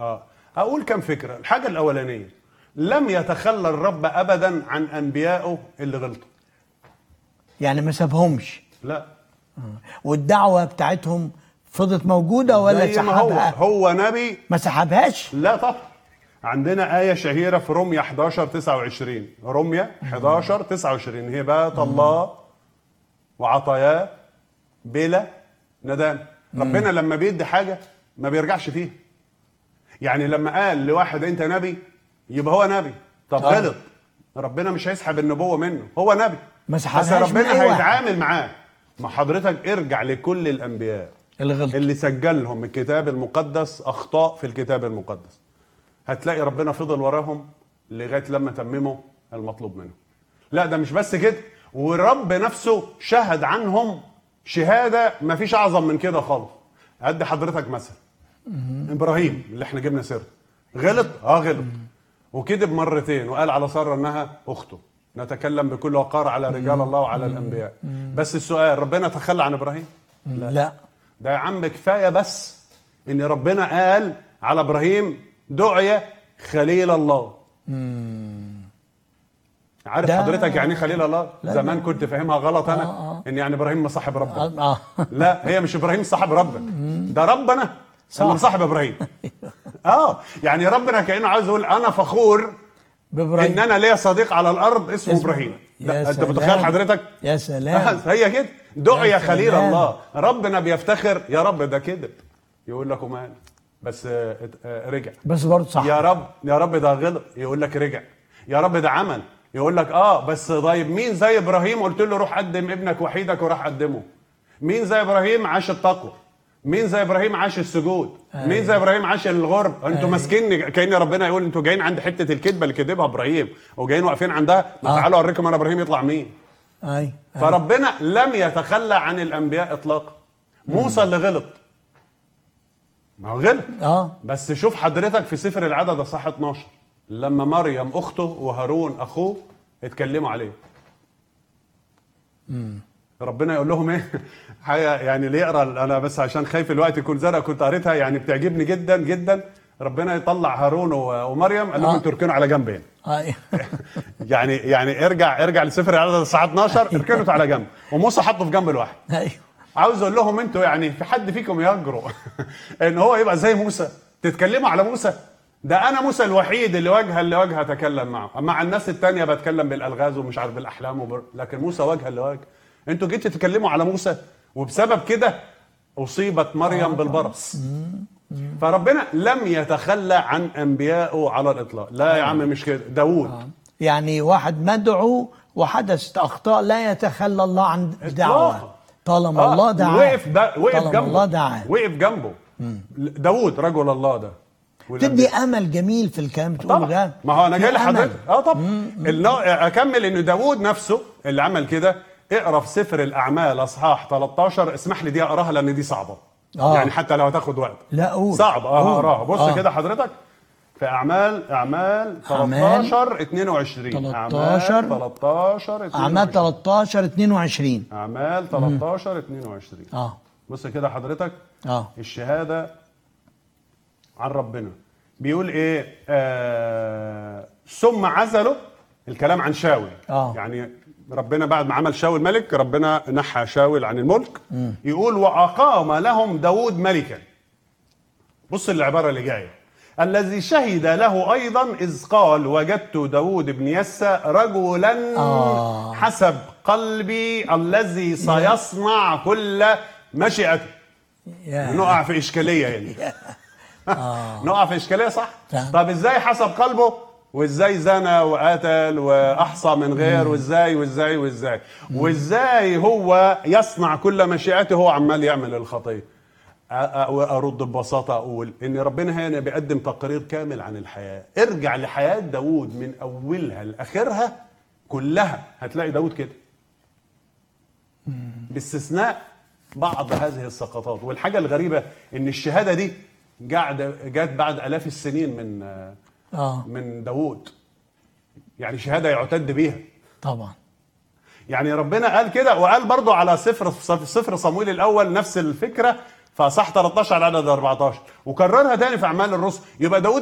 اه اقول كم فكره الحاجه الاولانيه لم يتخلى الرب ابدا عن انبيائه اللي غلطوا يعني ما سابهمش لا والدعوه بتاعتهم فضلت موجوده ولا زي ما هو سحبها هو نبي ما سحبهاش لا طبعا عندنا آية شهيرة في رمية 11 29 رمية 11 29 هبات الله وعطاياه بلا ندام ربنا لما بيدي حاجة ما بيرجعش فيها يعني لما قال لواحد انت نبي يبقى هو نبي طب آه. غلط ربنا مش هيسحب النبوة منه هو نبي ما بس سحبهاش من ربنا أي واحد. هيتعامل معاه ما حضرتك ارجع لكل الانبياء اللي غلط اللي سجلهم الكتاب المقدس اخطاء في الكتاب المقدس هتلاقي ربنا فضل وراهم لغايه لما تمموا المطلوب منهم لا ده مش بس كده والرب نفسه شهد عنهم شهاده ما فيش اعظم من كده خالص ادي حضرتك مثل ابراهيم اللي احنا جبنا سيرته غلط اه غلط وكذب مرتين وقال على ساره انها اخته نتكلم بكل وقار على رجال الله وعلى الانبياء بس السؤال ربنا تخلى عن ابراهيم لا ده يا عم كفايه بس ان ربنا قال على ابراهيم دعي خليل الله عارف ده- حضرتك يعني ايه خليل الله لا، زمان لا. كنت فاهمها غلط انا آه، ان يعني ابراهيم مصاحب ربنا اه لا هي مش ابراهيم صاحب ربنا ده ربنا اللي مصاحب ابراهيم اه يعني ربنا كانه عاوز يقول انا فخور بابراهيم ان انا ليا صديق على الارض اسمه اسمه- ابراهيم يا ده انت سلام. متخيل حضرتك يا سلام هي كده دعي يا خليل سلام. الله ربنا بيفتخر يا رب ده كذب يقول لك ومال بس آه، آه، رجع بس برضه صح يا رب يا رب ده غلط يقول لك رجع يا رب ده عمل يقول لك اه بس طيب مين زي ابراهيم قلت له روح قدم ابنك وحيدك وراح قدمه مين زي ابراهيم عاش التقوى مين زي ابراهيم عاش السجود مين زي ابراهيم عاش الغرب انتوا ماسكين كان ربنا يقول انتوا جايين عند حته الكذبه اللي كذبها ابراهيم وجايين واقفين عندها ما آه. تعالوا اوريكم انا ابراهيم يطلع مين اي فربنا لم يتخلى عن الانبياء اطلاقا موسى اللي غلط ما هو غلط اه بس شوف حضرتك في سفر العدد اصحاح 12 لما مريم اخته وهارون اخوه اتكلموا عليه ربنا يقول لهم ايه حاجه يعني اللي يقرا انا بس عشان خايف الوقت يكون زرق كنت قريتها يعني بتعجبني جدا جدا ربنا يطلع هارون و- ومريم قال لهم آه. انتوا اركنوا على جنب هنا اي يعني يعني ارجع ارجع لسفر العدد الساعه 12 اركنوا على جنب وموسى حطه في جنب لوحده ايوه عاوز اقول لهم انتوا يعني في حد فيكم يجرؤ ان هو يبقى زي موسى تتكلموا على موسى ده انا موسى الوحيد اللي وجها لوجه اتكلم معه مع الناس التانية بتكلم بالالغاز ومش عارف بالاحلام وبر... لكن موسى وجها لوجه انتوا جيتوا تتكلموا على موسى وبسبب كده اصيبت مريم بالبرص فربنا لم يتخلى عن انبيائه على الاطلاق لا يا عم مش كده داوود يعني واحد مدعو وحدثت اخطاء لا يتخلى الله عن دعوه إطلاقاً. طالما آه، الله دعاه وقف ده وقف طالما جنبه الله دعاه وقف جنبه داوود رجل الله ده تدي امل جميل في الكلام بتقوله طبعا ده ما هو انا في جاي أمل. لحضرتك اه طبعا النا- اكمل ان داوود نفسه اللي عمل كده اقرا في سفر الاعمال اصحاح 13 اسمح لي دي اقراها لان دي صعبه آه. يعني حتى لو هتاخد وقت لا قول صعب اه قول. هقراها بص آه. كده حضرتك في اعمال اعمال أعمال 13 22 13 اعمال 13 اعمال 22 13 22 اعمال 13 22 اه بص كده حضرتك اه الشهاده عن ربنا بيقول ايه آه ثم عزله الكلام عن شاول آه. يعني ربنا بعد ما عمل شاول ملك ربنا نحى شاول عن الملك يقول واقام لهم داود ملكا بص العباره اللي جايه الذي شهد له ايضا اذ قال وجدت داود بن يسى رجلا آه. حسب قلبي الذي سيصنع كل مشيئته يا نقع في اشكاليه يعني نقع في اشكاليه صح فاهم. طب ازاي حسب قلبه وازاي زنى وقتل واحصى من غير وازاي وازاي وازاي وازاي هو يصنع كل مشيئته هو عمال يعمل الخطيه أ- أ- وارد ببساطه اقول ان ربنا هنا بيقدم تقرير كامل عن الحياه ارجع لحياه داود من اولها لاخرها كلها هتلاقي داود كده باستثناء بعض هذه السقطات والحاجه الغريبه ان الشهاده دي قاعده جت بعد الاف السنين من اه من داوود يعني شهاده يعتد بيها طبعا يعني ربنا قال كده وقال برضو على سفر سفر صمويل الاول نفس الفكره فصح 13 عدد 14 وكررها تاني في اعمال الرسل يبقى داود